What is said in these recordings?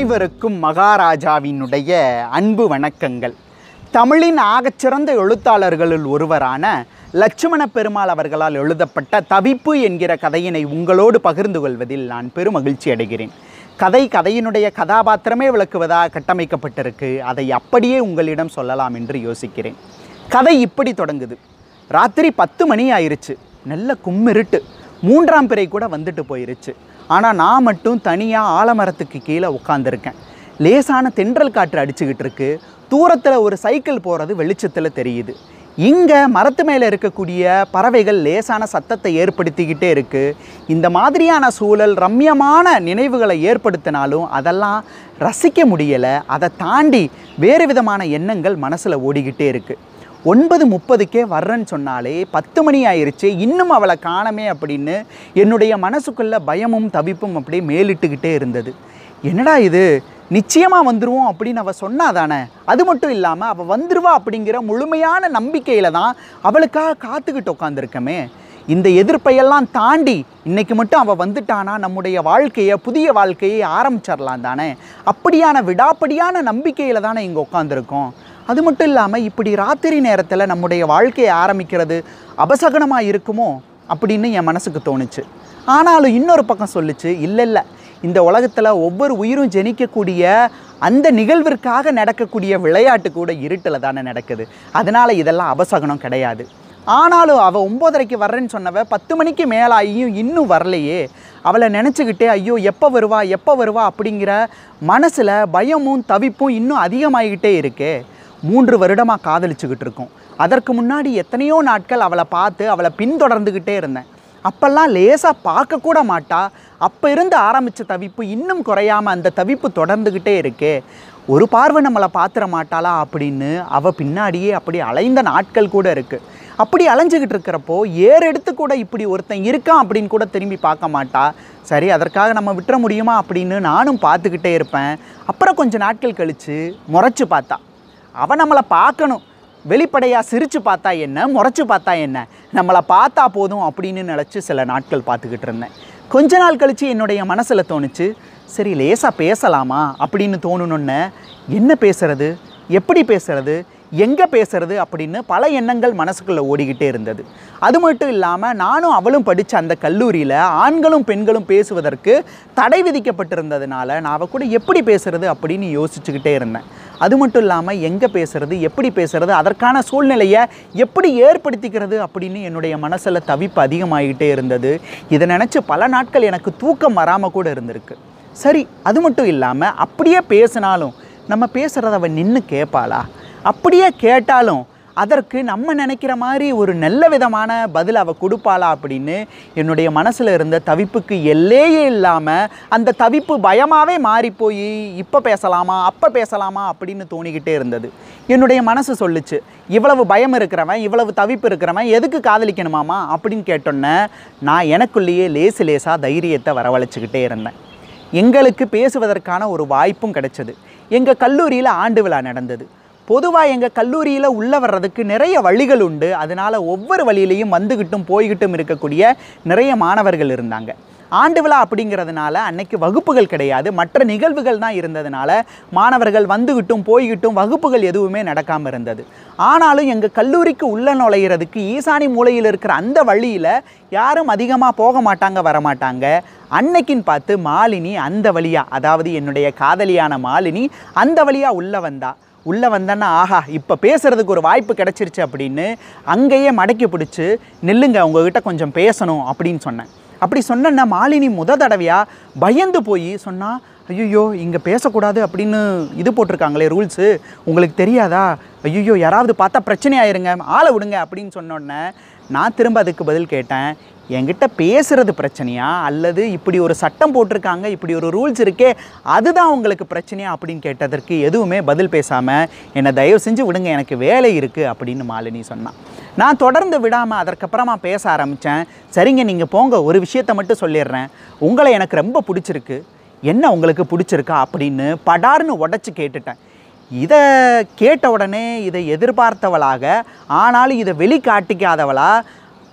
அனைவருக்கும் மகாராஜாவினுடைய அன்பு வணக்கங்கள் தமிழின் ஆகச்சிறந்த எழுத்தாளர்களுள் ஒருவரான லட்சுமண பெருமாள் அவர்களால் எழுதப்பட்ட தவிப்பு என்கிற கதையினை உங்களோடு பகிர்ந்து கொள்வதில் நான் பெருமகிழ்ச்சி அடைகிறேன் கதை கதையினுடைய கதாபாத்திரமே விளக்குவதாக கட்டமைக்கப்பட்டிருக்கு அதை அப்படியே உங்களிடம் சொல்லலாம் என்று யோசிக்கிறேன் கதை இப்படி தொடங்குது ராத்திரி பத்து மணி ஆயிருச்சு நல்ல கும்மிருட்டு மூன்றாம் பிறை கூட வந்துட்டு போயிருச்சு ஆனால் நான் மட்டும் தனியாக ஆலமரத்துக்கு கீழே உட்காந்துருக்கேன் லேசான தென்றல் காற்று அடிச்சுக்கிட்டு இருக்கு தூரத்தில் ஒரு சைக்கிள் போகிறது வெளிச்சத்தில் தெரியுது இங்கே மரத்து மேலே இருக்கக்கூடிய பறவைகள் லேசான சத்தத்தை ஏற்படுத்திக்கிட்டே இருக்குது இந்த மாதிரியான சூழல் ரம்யமான நினைவுகளை ஏற்படுத்தினாலும் அதெல்லாம் ரசிக்க முடியலை அதை தாண்டி வேறு விதமான எண்ணங்கள் மனசில் ஓடிக்கிட்டே இருக்குது ஒன்பது முப்பதுக்கே வர்றேன்னு சொன்னாலே பத்து மணி ஆயிருச்சு இன்னும் அவளை காணமே அப்படின்னு என்னுடைய மனசுக்குள்ள பயமும் தவிப்பும் அப்படியே மேலிட்டுக்கிட்டே இருந்தது என்னடா இது நிச்சயமாக வந்துருவோம் அப்படின்னு அவள் சொன்னாதானே அது மட்டும் இல்லாமல் அவள் வந்துருவா அப்படிங்கிற முழுமையான நம்பிக்கையில் தான் அவளுக்காக காத்துக்கிட்டு உட்காந்துருக்கமே இந்த எதிர்ப்பையெல்லாம் தாண்டி இன்னைக்கு மட்டும் அவள் வந்துட்டானா நம்முடைய வாழ்க்கையை புதிய வாழ்க்கையை ஆரம்பிச்சிடலாம் தானே அப்படியான விடாப்படியான நம்பிக்கையில் தானே இங்கே உட்காந்துருக்கோம் அது மட்டும் இல்லாமல் இப்படி ராத்திரி நேரத்தில் நம்முடைய வாழ்க்கையை ஆரம்பிக்கிறது அபசகனமாக இருக்குமோ அப்படின்னு என் மனசுக்கு தோணுச்சு ஆனாலும் இன்னொரு பக்கம் சொல்லுச்சு இல்லை இல்லை இந்த உலகத்தில் ஒவ்வொரு உயிரும் ஜெனிக்கக்கூடிய அந்த நிகழ்விற்காக நடக்கக்கூடிய விளையாட்டு கூட இருட்டில் தானே நடக்குது அதனால் இதெல்லாம் அபசகனம் கிடையாது ஆனாலும் அவள் ஒம்போதரைக்கு வர்றேன்னு சொன்னவ பத்து மணிக்கு மேலாகியும் இன்னும் வரலையே அவளை நினச்சிக்கிட்டே ஐயோ எப்போ வருவா எப்போ வருவா அப்படிங்கிற மனசில் பயமும் தவிப்பும் இன்னும் அதிகமாகிக்கிட்டே இருக்கே மூன்று வருடமாக காதலிச்சுக்கிட்டு இருக்கோம் அதற்கு முன்னாடி எத்தனையோ நாட்கள் அவளை பார்த்து அவளை பின்தொடர்ந்துக்கிட்டே இருந்தேன் அப்பெல்லாம் லேசாக பார்க்கக்கூட மாட்டா அப்போ இருந்து ஆரம்பித்த தவிப்பு இன்னும் குறையாமல் அந்த தவிப்பு தொடர்ந்துக்கிட்டே இருக்கே ஒரு பார்வை நம்மளை பார்த்துட மாட்டாளா அப்படின்னு அவள் பின்னாடியே அப்படி அலைந்த நாட்கள் கூட இருக்குது அப்படி அலைஞ்சிக்கிட்டு இருக்கிறப்போ ஏறெடுத்து கூட இப்படி ஒருத்தன் இருக்கான் அப்படின்னு கூட திரும்பி பார்க்க மாட்டா சரி அதற்காக நம்ம விட்டுற முடியுமா அப்படின்னு நானும் பார்த்துக்கிட்டே இருப்பேன் அப்புறம் கொஞ்ச நாட்கள் கழித்து முறைச்சு பார்த்தா அவன் நம்மளை பார்க்கணும் வெளிப்படையாக சிரித்து பார்த்தா என்ன முறைச்சு பார்த்தா என்ன நம்மளை பார்த்தா போதும் அப்படின்னு நினச்சி சில நாட்கள் பார்த்துக்கிட்டு இருந்தேன் கொஞ்ச நாள் கழித்து என்னுடைய மனசில் தோணுச்சு சரி லேசாக பேசலாமா அப்படின்னு தோணுனொன்னே என்ன பேசுறது எப்படி பேசுறது எங்கே பேசுறது அப்படின்னு பல எண்ணங்கள் மனசுக்குள்ளே ஓடிக்கிட்டே இருந்தது அது மட்டும் இல்லாமல் நானும் அவளும் படித்த அந்த கல்லூரியில் ஆண்களும் பெண்களும் பேசுவதற்கு தடை விதிக்கப்பட்டிருந்ததுனால நான் அவள் கூட எப்படி பேசுறது அப்படின்னு யோசிச்சுக்கிட்டே இருந்தேன் அது மட்டும் இல்லாமல் எங்கே பேசுறது எப்படி பேசுறது அதற்கான சூழ்நிலையை எப்படி ஏற்படுத்திக்கிறது அப்படின்னு என்னுடைய மனசில் தவிப்பு அதிகமாகிட்டே இருந்தது இதை நினச்சி பல நாட்கள் எனக்கு தூக்கம் வராமல் கூட இருந்திருக்கு சரி அது மட்டும் இல்லாமல் அப்படியே பேசினாலும் நம்ம பேசுகிறத அவள் நின்று கேட்பாளா அப்படியே கேட்டாலும் அதற்கு நம்ம நினைக்கிற மாதிரி ஒரு நல்ல விதமான பதில் அவள் கொடுப்பாளா அப்படின்னு என்னுடைய மனசில் இருந்த தவிப்புக்கு எல்லையே இல்லாமல் அந்த தவிப்பு பயமாகவே மாறி போய் இப்போ பேசலாமா அப்போ பேசலாமா அப்படின்னு தோணிக்கிட்டே இருந்தது என்னுடைய மனசு சொல்லுச்சு இவ்வளவு பயம் இருக்கிறவன் இவ்வளவு தவிப்பு இருக்கிறவன் எதுக்கு காதலிக்கணுமாமா அப்படின்னு கேட்டோன்னே நான் எனக்குள்ளேயே லேசு லேசாக தைரியத்தை வரவழைச்சிக்கிட்டே இருந்தேன் எங்களுக்கு பேசுவதற்கான ஒரு வாய்ப்பும் கிடைச்சது எங்கள் கல்லூரியில் ஆண்டு விழா நடந்தது பொதுவாக எங்கள் கல்லூரியில் உள்ளே வர்றதுக்கு நிறைய வழிகள் உண்டு அதனால் ஒவ்வொரு வழியிலையும் வந்துக்கிட்டும் போய்கிட்டும் இருக்கக்கூடிய நிறைய மாணவர்கள் இருந்தாங்க ஆண்டு விழா அப்படிங்கிறதுனால அன்னைக்கு வகுப்புகள் கிடையாது மற்ற நிகழ்வுகள் தான் இருந்ததுனால மாணவர்கள் வந்துக்கிட்டும் போய்கிட்டும் வகுப்புகள் எதுவுமே நடக்காமல் இருந்தது ஆனாலும் எங்கள் கல்லூரிக்கு உள்ள நுழையிறதுக்கு ஈசானி மூலையில் இருக்கிற அந்த வழியில் யாரும் அதிகமாக போக மாட்டாங்க வரமாட்டாங்க அன்னைக்குன்னு பார்த்து மாலினி அந்த வழியாக அதாவது என்னுடைய காதலியான மாலினி அந்த வழியாக உள்ளே வந்தா உள்ளே வந்தேன்னா ஆஹா இப்போ பேசுகிறதுக்கு ஒரு வாய்ப்பு கிடச்சிருச்சு அப்படின்னு அங்கேயே மடக்கி பிடிச்சி நில்லுங்க உங்ககிட்ட கொஞ்சம் பேசணும் அப்படின்னு சொன்னேன் அப்படி சொன்னேன்னா மாலினி முத தடவையாக பயந்து போய் சொன்னா ஐயோ இங்கே பேசக்கூடாது அப்படின்னு இது போட்டிருக்காங்களே ரூல்ஸு உங்களுக்கு தெரியாதா ஐயோ யாராவது பார்த்தா பிரச்சனை ஆயிருங்க ஆளை விடுங்க அப்படின்னு சொன்னோடனே நான் திரும்ப அதுக்கு பதில் கேட்டேன் என்கிட்ட பேசுறது பிரச்சனையா அல்லது இப்படி ஒரு சட்டம் போட்டிருக்காங்க இப்படி ஒரு ரூல்ஸ் இருக்கே அதுதான் உங்களுக்கு பிரச்சனையா அப்படின்னு கேட்டதற்கு எதுவுமே பதில் பேசாமல் என்னை தயவு செஞ்சு விடுங்க எனக்கு வேலை இருக்குது அப்படின்னு மாலினி சொன்னான் நான் தொடர்ந்து விடாமல் அதற்கப்புறமா பேச ஆரம்பித்தேன் சரிங்க நீங்கள் போங்க ஒரு விஷயத்தை மட்டும் சொல்லிடுறேன் உங்களை எனக்கு ரொம்ப பிடிச்சிருக்கு என்ன உங்களுக்கு பிடிச்சிருக்கா அப்படின்னு படார்னு உடச்சி கேட்டுட்டேன் இதை கேட்ட உடனே இதை எதிர்பார்த்தவளாக ஆனாலும் இதை வெளிக்காட்டிக்காதவளா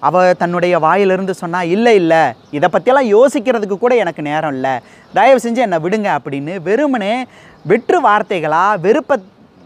அவள் தன்னுடைய வாயிலிருந்து சொன்னா இல்லை இல்லை இதை பற்றியெல்லாம் யோசிக்கிறதுக்கு கூட எனக்கு நேரம் இல்லை தயவு செஞ்சு என்னை விடுங்க அப்படின்னு வெறுமனே வெற்று வார்த்தைகளாக வெறுப்ப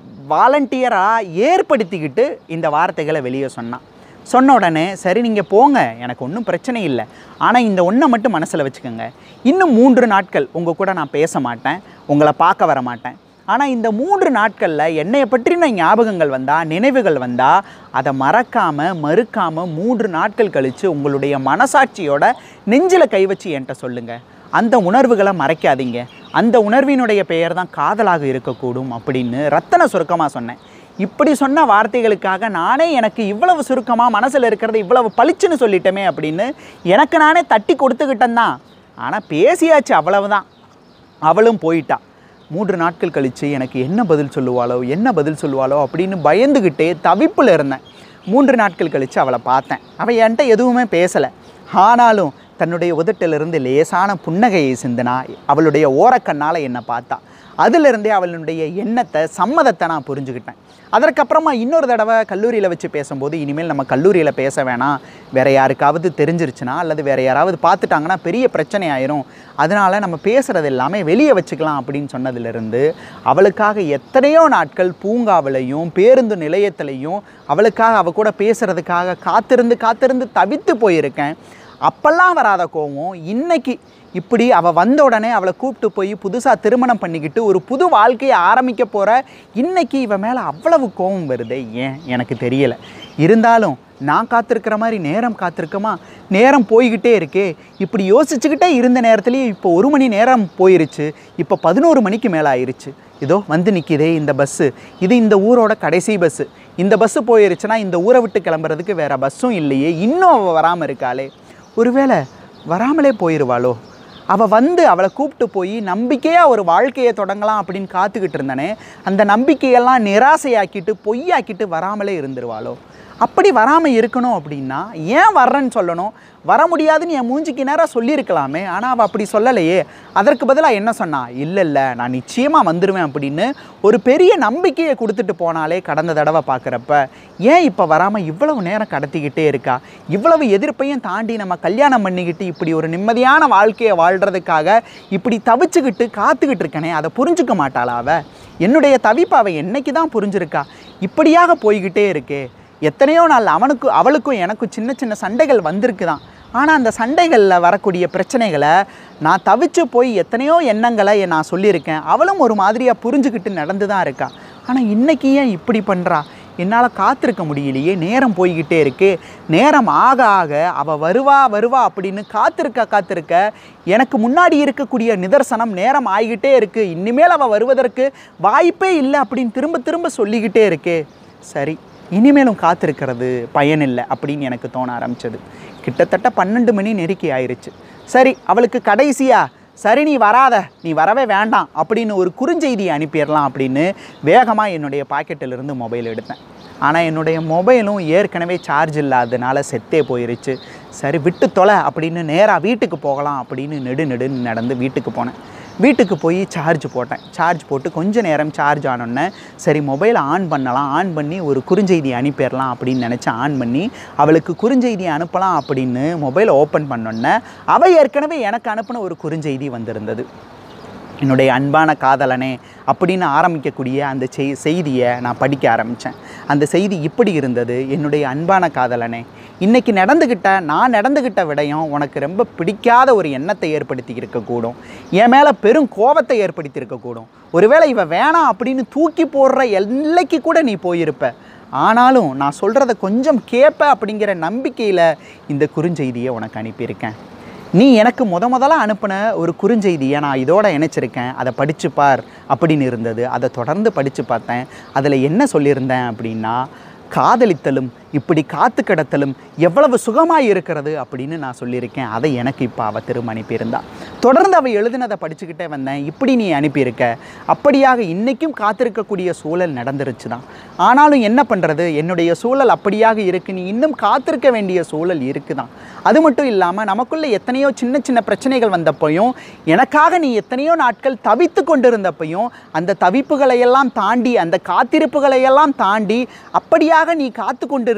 வாலண்டியராக ஏற்படுத்திக்கிட்டு இந்த வார்த்தைகளை வெளியே சொன்னான் சொன்ன உடனே சரி நீங்கள் போங்க எனக்கு ஒன்றும் பிரச்சனை இல்லை ஆனால் இந்த ஒன்றை மட்டும் மனசில் வச்சுக்கோங்க இன்னும் மூன்று நாட்கள் உங்கள் கூட நான் பேச மாட்டேன் உங்களை பார்க்க வர மாட்டேன் ஆனால் இந்த மூன்று நாட்களில் என்னைய பற்றின ஞாபகங்கள் வந்தால் நினைவுகள் வந்தால் அதை மறக்காமல் மறுக்காமல் மூன்று நாட்கள் கழித்து உங்களுடைய மனசாட்சியோட நெஞ்சில் கை வச்சு என்கிட்ட சொல்லுங்கள் அந்த உணர்வுகளை மறைக்காதீங்க அந்த உணர்வினுடைய பெயர் தான் காதலாக இருக்கக்கூடும் அப்படின்னு ரத்தன சுருக்கமாக சொன்னேன் இப்படி சொன்ன வார்த்தைகளுக்காக நானே எனக்கு இவ்வளவு சுருக்கமாக மனசில் இருக்கிறத இவ்வளவு பளிச்சுன்னு சொல்லிட்டோமே அப்படின்னு எனக்கு நானே தட்டி கொடுத்துக்கிட்டேன் தான் ஆனால் பேசியாச்சு அவ்வளவுதான் அவளும் போயிட்டா மூன்று நாட்கள் கழித்து எனக்கு என்ன பதில் சொல்லுவாளோ என்ன பதில் சொல்லுவாளோ அப்படின்னு பயந்துக்கிட்டே தவிப்பில் இருந்தேன் மூன்று நாட்கள் கழித்து அவளை பார்த்தேன் அவள் என்கிட்ட எதுவுமே பேசலை ஆனாலும் தன்னுடைய உதட்டிலிருந்து லேசான புன்னகையை சிந்தினா அவளுடைய ஓரக்கண்ணால் என்னை பார்த்தா அதிலிருந்தே அவளுடைய எண்ணத்தை சம்மதத்தை நான் புரிஞ்சுக்கிட்டேன் அதற்கப்புறமா இன்னொரு தடவை கல்லூரியில் வச்சு பேசும்போது இனிமேல் நம்ம கல்லூரியில் பேச வேணாம் வேறு யாருக்காவது தெரிஞ்சிருச்சுன்னா அல்லது வேறு யாராவது பார்த்துட்டாங்கன்னா பெரிய பிரச்சனை ஆயிரும் அதனால் நம்ம பேசுகிறது எல்லாமே வெளியே வச்சுக்கலாம் அப்படின்னு சொன்னதிலிருந்து அவளுக்காக எத்தனையோ நாட்கள் பூங்காவிலையும் பேருந்து நிலையத்திலையும் அவளுக்காக அவ கூட பேசுகிறதுக்காக காத்திருந்து காத்திருந்து தவித்து போயிருக்கேன் அப்பெல்லாம் வராத கோவம் இன்னைக்கு இப்படி அவள் வந்த உடனே அவளை கூப்பிட்டு போய் புதுசாக திருமணம் பண்ணிக்கிட்டு ஒரு புது வாழ்க்கையை ஆரம்பிக்க போகிற இன்னைக்கு இவ மேலே அவ்வளவு கோவம் வருதே ஏன் எனக்கு தெரியலை இருந்தாலும் நான் காத்திருக்கிற மாதிரி நேரம் காத்திருக்கமா நேரம் போய்கிட்டே இருக்கே இப்படி யோசிச்சுக்கிட்டே இருந்த நேரத்துலேயே இப்போ ஒரு மணி நேரம் போயிருச்சு இப்போ பதினோரு மணிக்கு மேலே ஆயிருச்சு இதோ வந்து நிற்கிதே இந்த பஸ்ஸு இது இந்த ஊரோட கடைசி பஸ்ஸு இந்த பஸ்ஸு போயிருச்சுன்னா இந்த ஊரை விட்டு கிளம்புறதுக்கு வேறு பஸ்ஸும் இல்லையே இன்னும் அவள் வராமல் இருக்காளே ஒருவேளை வராமலே போயிடுவாளோ அவள் வந்து அவளை கூப்பிட்டு போய் நம்பிக்கையாக ஒரு வாழ்க்கையை தொடங்கலாம் அப்படின்னு காத்துக்கிட்டு இருந்தனே அந்த நம்பிக்கையெல்லாம் நிராசையாக்கிட்டு பொய்யாக்கிட்டு வராமலே இருந்துருவாளோ அப்படி வராமல் இருக்கணும் அப்படின்னா ஏன் வர்றேன்னு சொல்லணும் வர முடியாதுன்னு என் மூஞ்சிக்கு நேராக சொல்லியிருக்கலாமே ஆனால் அவள் அப்படி சொல்லலையே அதற்கு பதிலாக என்ன சொன்னா இல்லை இல்லை நான் நிச்சயமாக வந்துடுவேன் அப்படின்னு ஒரு பெரிய நம்பிக்கையை கொடுத்துட்டு போனாலே கடந்த தடவை பார்க்குறப்ப ஏன் இப்போ வராமல் இவ்வளவு நேரம் கடத்திக்கிட்டே இருக்கா இவ்வளவு எதிர்ப்பையும் தாண்டி நம்ம கல்யாணம் பண்ணிக்கிட்டு இப்படி ஒரு நிம்மதியான வாழ்க்கையை வாழ்கிறதுக்காக இப்படி தவிச்சுக்கிட்டு காத்துக்கிட்டு இருக்கனே அதை புரிஞ்சுக்க மாட்டாளா அவ என்னுடைய தவிப்பு அவள் என்னைக்கு தான் புரிஞ்சிருக்கா இப்படியாக போய்கிட்டே இருக்கே எத்தனையோ நாள் அவனுக்கு அவளுக்கும் எனக்கும் சின்ன சின்ன சண்டைகள் வந்திருக்கு தான் ஆனால் அந்த சண்டைகளில் வரக்கூடிய பிரச்சனைகளை நான் தவிச்சு போய் எத்தனையோ எண்ணங்களை நான் சொல்லியிருக்கேன் அவளும் ஒரு மாதிரியாக புரிஞ்சுக்கிட்டு நடந்து தான் இருக்கா ஆனால் இன்னைக்கு ஏன் இப்படி பண்ணுறா என்னால் காத்திருக்க முடியலையே நேரம் போய்கிட்டே இருக்கு நேரம் ஆக ஆக அவள் வருவா வருவா அப்படின்னு காத்திருக்க காத்திருக்க எனக்கு முன்னாடி இருக்கக்கூடிய நிதர்சனம் நேரம் ஆகிக்கிட்டே இருக்கு இனிமேல் அவள் வருவதற்கு வாய்ப்பே இல்லை அப்படின்னு திரும்ப திரும்ப சொல்லிக்கிட்டே இருக்கே சரி இனிமேலும் காத்திருக்கிறது பயனில்லை அப்படின்னு எனக்கு தோண ஆரம்பிச்சது கிட்டத்தட்ட பன்னெண்டு மணி நெருக்கி ஆயிருச்சு சரி அவளுக்கு கடைசியா சரி நீ வராத நீ வரவே வேண்டாம் அப்படின்னு ஒரு குறுஞ்செய்தியை அனுப்பிடலாம் அப்படின்னு வேகமாக என்னுடைய பாக்கெட்டிலிருந்து மொபைல் எடுத்தேன் ஆனால் என்னுடைய மொபைலும் ஏற்கனவே சார்ஜ் இல்லாதனால செத்தே போயிருச்சு சரி விட்டு தொலை அப்படின்னு நேராக வீட்டுக்கு போகலாம் அப்படின்னு நெடு நெடுன்னு நடந்து வீட்டுக்கு போனேன் வீட்டுக்கு போய் சார்ஜ் போட்டேன் சார்ஜ் போட்டு கொஞ்ச நேரம் சார்ஜ் ஆனோடனே சரி மொபைலை ஆன் பண்ணலாம் ஆன் பண்ணி ஒரு குறுஞ்செய்தி அனுப்பிடலாம் அப்படின்னு நினச்சி ஆன் பண்ணி அவளுக்கு குறுஞ்செய்தி அனுப்பலாம் அப்படின்னு மொபைலை ஓப்பன் பண்ணோன்னே அவள் ஏற்கனவே எனக்கு அனுப்பின ஒரு குறுஞ்செய்தி வந்திருந்தது என்னுடைய அன்பான காதலனே அப்படின்னு ஆரம்பிக்கக்கூடிய அந்த செய் செய்தியை நான் படிக்க ஆரம்பித்தேன் அந்த செய்தி இப்படி இருந்தது என்னுடைய அன்பான காதலனே இன்னைக்கு நடந்துக்கிட்ட நான் நடந்துக்கிட்ட விடயம் உனக்கு ரொம்ப பிடிக்காத ஒரு எண்ணத்தை ஏற்படுத்தி இருக்கக்கூடும் என் மேலே பெரும் கோபத்தை ஏற்படுத்தி இருக்கக்கூடும் ஒருவேளை இவ வேணாம் அப்படின்னு தூக்கி போடுற எல்லைக்கு கூட நீ போயிருப்ப ஆனாலும் நான் சொல்கிறத கொஞ்சம் கேட்ப அப்படிங்கிற நம்பிக்கையில் இந்த குறுஞ்செய்தியை உனக்கு அனுப்பியிருக்கேன் நீ எனக்கு முத முதல்ல அனுப்பின ஒரு குறுஞ்செய்தியை நான் இதோட இணைச்சிருக்கேன் அதை படிச்சு பார் அப்படின்னு இருந்தது அதை தொடர்ந்து படித்து பார்த்தேன் அதில் என்ன சொல்லியிருந்தேன் அப்படின்னா காதலித்தலும் இப்படி காத்து கிடத்தலும் எவ்வளவு சுகமாக இருக்கிறது அப்படின்னு நான் சொல்லியிருக்கேன் அதை எனக்கு இப்போ அவள் திரும்ப அனுப்பியிருந்தா தொடர்ந்து அவள் எழுதினதை படிச்சுக்கிட்டே வந்தேன் இப்படி நீ அனுப்பியிருக்க அப்படியாக இன்றைக்கும் காத்திருக்கக்கூடிய சூழல் நடந்துருச்சு தான் ஆனாலும் என்ன பண்ணுறது என்னுடைய சூழல் அப்படியாக இருக்கு நீ இன்னும் காத்திருக்க வேண்டிய சூழல் இருக்குதான் அது மட்டும் இல்லாமல் நமக்குள்ளே எத்தனையோ சின்ன சின்ன பிரச்சனைகள் வந்தப்பையும் எனக்காக நீ எத்தனையோ நாட்கள் தவித்து கொண்டிருந்தப்பையும் அந்த தவிப்புகளை எல்லாம் தாண்டி அந்த காத்திருப்புகளை எல்லாம் தாண்டி அப்படியாக நீ காத்து கொண்டிருக்க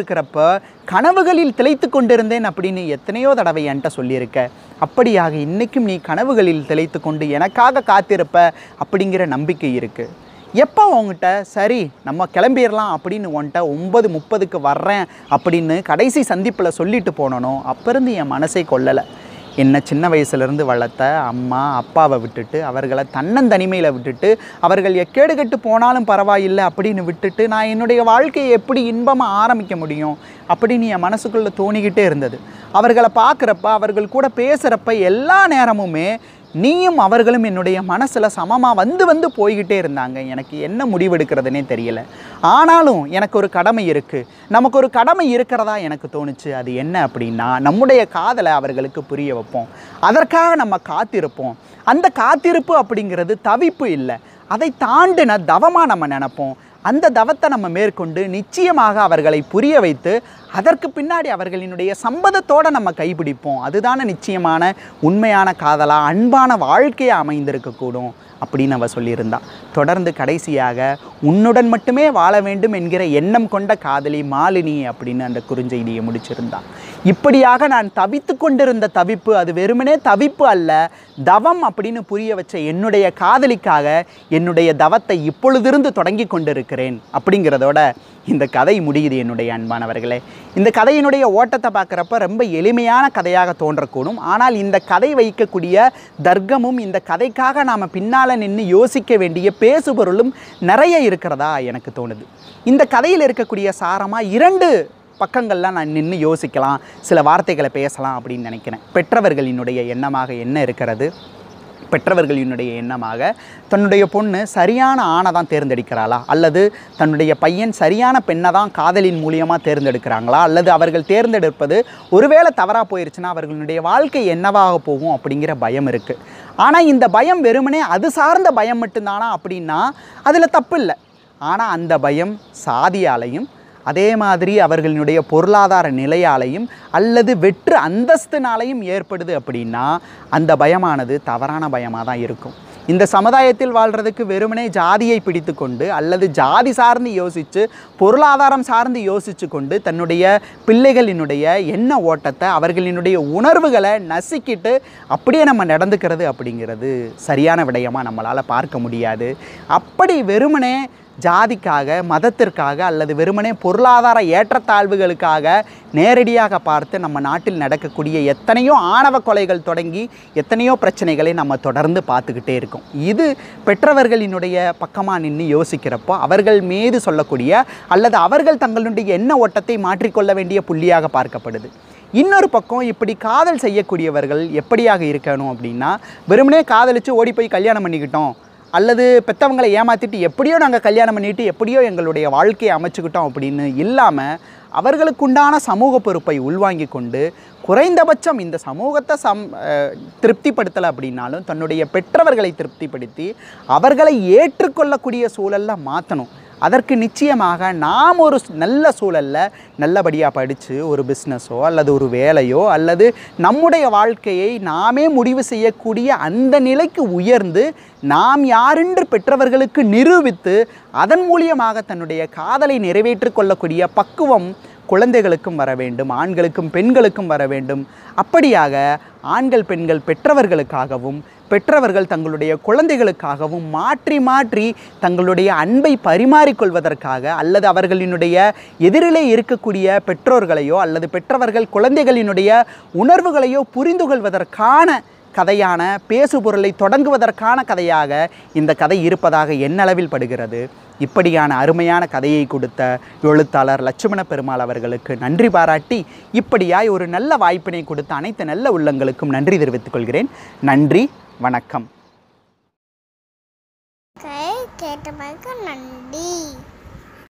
இருக்கிறப்ப கனவுகளில் திளைத்து கொண்டிருந்தேன் அப்படின்னு எத்தனையோ தடவை என்கிட்ட சொல்லியிருக்க அப்படியாக இன்றைக்கும் நீ கனவுகளில் திளைத்து கொண்டு எனக்காக காத்திருப்ப அப்படிங்கிற நம்பிக்கை இருக்குது எப்போ உங்ககிட்ட சரி நம்ம கிளம்பிடலாம் அப்படின்னு உன்கிட்ட ஒன்பது முப்பதுக்கு வர்றேன் அப்படின்னு கடைசி சந்திப்பில் சொல்லிட்டு போனனோ அப்போ இருந்து என் மனசை கொள்ளலை என்னை சின்ன வயசுலேருந்து வளர்த்த அம்மா அப்பாவை விட்டுட்டு அவர்களை தன்னந்தனிமையில் விட்டுட்டு அவர்கள் எக்கேடு கெட்டு போனாலும் பரவாயில்லை அப்படின்னு விட்டுட்டு நான் என்னுடைய வாழ்க்கையை எப்படி இன்பமாக ஆரம்பிக்க முடியும் அப்படின்னு என் மனசுக்குள்ளே தோணிக்கிட்டே இருந்தது அவர்களை பார்க்குறப்ப அவர்கள் கூட பேசுகிறப்ப எல்லா நேரமுமே நீயும் அவர்களும் என்னுடைய மனசில் சமமாக வந்து வந்து போய்கிட்டே இருந்தாங்க எனக்கு என்ன முடிவெடுக்கிறதுனே தெரியல ஆனாலும் எனக்கு ஒரு கடமை இருக்குது நமக்கு ஒரு கடமை இருக்கிறதா எனக்கு தோணுச்சு அது என்ன அப்படின்னா நம்முடைய காதலை அவர்களுக்கு புரிய வைப்போம் அதற்காக நம்ம காத்திருப்போம் அந்த காத்திருப்பு அப்படிங்கிறது தவிப்பு இல்லை அதை தாண்டின தவமாக நம்ம நினைப்போம் அந்த தவத்தை நம்ம மேற்கொண்டு நிச்சயமாக அவர்களை புரிய வைத்து அதற்கு பின்னாடி அவர்களினுடைய சம்பதத்தோடு நம்ம கைப்பிடிப்போம் அதுதானே நிச்சயமான உண்மையான காதலா அன்பான வாழ்க்கையாக அமைந்திருக்கக்கூடும் அப்படின்னு அவ சொல்லியிருந்தா தொடர்ந்து கடைசியாக உன்னுடன் மட்டுமே வாழ வேண்டும் என்கிற எண்ணம் கொண்ட காதலி மாலினி அப்படின்னு அந்த குறுஞ்செய்தியை முடிச்சிருந்தா இப்படியாக நான் தவித்து கொண்டிருந்த தவிப்பு அது வெறுமனே தவிப்பு அல்ல தவம் அப்படின்னு புரிய வச்ச என்னுடைய காதலிக்காக என்னுடைய தவத்தை இப்பொழுதிருந்து தொடங்கி கொண்டிருக்கிறேன் அப்படிங்கிறதோட இந்த கதை முடியுது என்னுடைய அன்பானவர்களே இந்த கதையினுடைய ஓட்டத்தை பார்க்குறப்ப ரொம்ப எளிமையான கதையாக தோன்றக்கூடும் ஆனால் இந்த கதை வைக்கக்கூடிய தர்க்கமும் இந்த கதைக்காக நாம் பின்னால் நின்று யோசிக்க வேண்டிய பேசுபொருளும் நிறைய இருக்கிறதா எனக்கு தோணுது இந்த கதையில் இருக்கக்கூடிய சாரமாக இரண்டு பக்கங்கள்லாம் நான் நின்று யோசிக்கலாம் சில வார்த்தைகளை பேசலாம் அப்படின்னு நினைக்கிறேன் பெற்றவர்களினுடைய எண்ணமாக என்ன இருக்கிறது பெற்றவர்களினுடைய எண்ணமாக தன்னுடைய பொண்ணு சரியான ஆணை தான் தேர்ந்தெடுக்கிறாளா அல்லது தன்னுடைய பையன் சரியான பெண்ணை தான் காதலின் மூலியமாக தேர்ந்தெடுக்கிறாங்களா அல்லது அவர்கள் தேர்ந்தெடுப்பது ஒருவேளை தவறாக போயிருச்சுன்னா அவர்களுடைய வாழ்க்கை என்னவாக போகும் அப்படிங்கிற பயம் இருக்குது ஆனால் இந்த பயம் வெறுமனே அது சார்ந்த பயம் மட்டும்தானா அப்படின்னா அதில் தப்பு இல்லை ஆனால் அந்த பயம் சாதியாலையும் அதே மாதிரி அவர்களினுடைய பொருளாதார நிலையாலையும் அல்லது வெற்று அந்தஸ்தினாலையும் ஏற்படுது அப்படின்னா அந்த பயமானது தவறான பயமாக தான் இருக்கும் இந்த சமுதாயத்தில் வாழ்கிறதுக்கு வெறுமனே ஜாதியை பிடித்து கொண்டு அல்லது ஜாதி சார்ந்து யோசித்து பொருளாதாரம் சார்ந்து யோசித்து கொண்டு தன்னுடைய பிள்ளைகளினுடைய எண்ண ஓட்டத்தை அவர்களினுடைய உணர்வுகளை நசுக்கிட்டு அப்படியே நம்ம நடந்துக்கிறது அப்படிங்கிறது சரியான விடயமாக நம்மளால் பார்க்க முடியாது அப்படி வெறுமனே ஜாதிக்காக மதத்திற்காக அல்லது வெறுமனே பொருளாதார ஏற்றத்தாழ்வுகளுக்காக நேரடியாக பார்த்து நம்ம நாட்டில் நடக்கக்கூடிய எத்தனையோ ஆணவ கொலைகள் தொடங்கி எத்தனையோ பிரச்சனைகளை நம்ம தொடர்ந்து பார்த்துக்கிட்டே இருக்கோம் இது பெற்றவர்களினுடைய பக்கமாக நின்று யோசிக்கிறப்போ அவர்கள் மீது சொல்லக்கூடிய அல்லது அவர்கள் தங்களுடைய எண்ண ஓட்டத்தை மாற்றிக்கொள்ள வேண்டிய புள்ளியாக பார்க்கப்படுது இன்னொரு பக்கம் இப்படி காதல் செய்யக்கூடியவர்கள் எப்படியாக இருக்கணும் அப்படின்னா வெறுமனே காதலித்து ஓடி போய் கல்யாணம் பண்ணிக்கிட்டோம் அல்லது பெற்றவங்களை ஏமாற்றிட்டு எப்படியோ நாங்கள் கல்யாணம் பண்ணிட்டு எப்படியோ எங்களுடைய வாழ்க்கையை அமைச்சுக்கிட்டோம் அப்படின்னு இல்லாமல் அவர்களுக்குண்டான சமூக பொறுப்பை உள்வாங்கி கொண்டு குறைந்தபட்சம் இந்த சமூகத்தை சம் அஹ், திருப்திப்படுத்தலை அப்படின்னாலும் தன்னுடைய பெற்றவர்களை திருப்திப்படுத்தி அவர்களை ஏற்றுக்கொள்ளக்கூடிய சூழலில் மாற்றணும் அதற்கு நிச்சயமாக நாம் ஒரு ஸ்- நல்ல சூழலில் நல்லபடியாக படித்து ஒரு பிஸ்னஸோ அல்லது ஒரு வேலையோ அல்லது நம்முடைய வாழ்க்கையை நாமே முடிவு செய்யக்கூடிய அந்த நிலைக்கு உயர்ந்து நாம் யாரென்று பெற்றவர்களுக்கு நிரூபித்து அதன் மூலியமாக தன்னுடைய காதலை நிறைவேற்றிக் கொள்ளக்கூடிய பக்குவம் குழந்தைகளுக்கும் வர வேண்டும் ஆண்களுக்கும் பெண்களுக்கும் வர வேண்டும் அப்படியாக ஆண்கள் பெண்கள் பெற்றவர்களுக்காகவும் பெற்றவர்கள் தங்களுடைய குழந்தைகளுக்காகவும் மாற்றி மாற்றி தங்களுடைய அன்பை பரிமாறிக்கொள்வதற்காக அல்லது அவர்களினுடைய எதிரிலே இருக்கக்கூடிய பெற்றோர்களையோ அல்லது பெற்றவர்கள் குழந்தைகளினுடைய உணர்வுகளையோ புரிந்து கொள்வதற்கான கதையான பேசுபொருளை தொடங்குவதற்கான கதையாக இந்த கதை இருப்பதாக என்னளவில் படுகிறது இப்படியான அருமையான கதையை கொடுத்த எழுத்தாளர் லட்சுமண பெருமாள் அவர்களுக்கு நன்றி பாராட்டி இப்படியாய் ஒரு நல்ல வாய்ப்பினை கொடுத்த அனைத்து நல்ல உள்ளங்களுக்கும் நன்றி தெரிவித்துக் கொள்கிறேன் நன்றி வணக்கம் கை கேட்டமைக்கு நன்றி